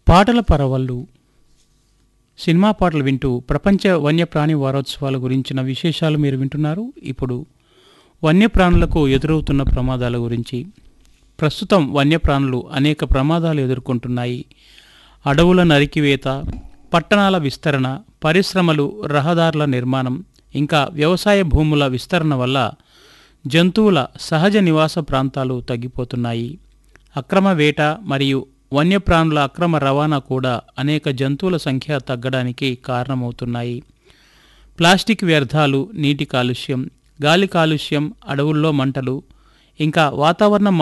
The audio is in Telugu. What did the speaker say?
పాటల పరవళ్ళు సినిమా పాటలు వింటూ ప్రపంచ వన్యప్రాణి వారోత్సవాల గురించిన విశేషాలు మీరు వింటున్నారు ఇప్పుడు వన్యప్రాణులకు ఎదురవుతున్న ప్రమాదాల గురించి ప్రస్తుతం వన్యప్రాణులు అనేక ప్రమాదాలు ఎదుర్కొంటున్నాయి అడవుల నరికివేత పట్టణాల విస్తరణ పరిశ్రమలు రహదారుల నిర్మాణం ఇంకా వ్యవసాయ భూముల విస్తరణ వల్ల జంతువుల సహజ నివాస ప్రాంతాలు తగ్గిపోతున్నాయి అక్రమ వేట మరియు వన్యప్రాణుల అక్రమ రవాణా కూడా అనేక జంతువుల సంఖ్య తగ్గడానికి కారణమవుతున్నాయి ప్లాస్టిక్ వ్యర్థాలు నీటి కాలుష్యం గాలి కాలుష్యం అడవుల్లో మంటలు ఇంకా వాతావరణ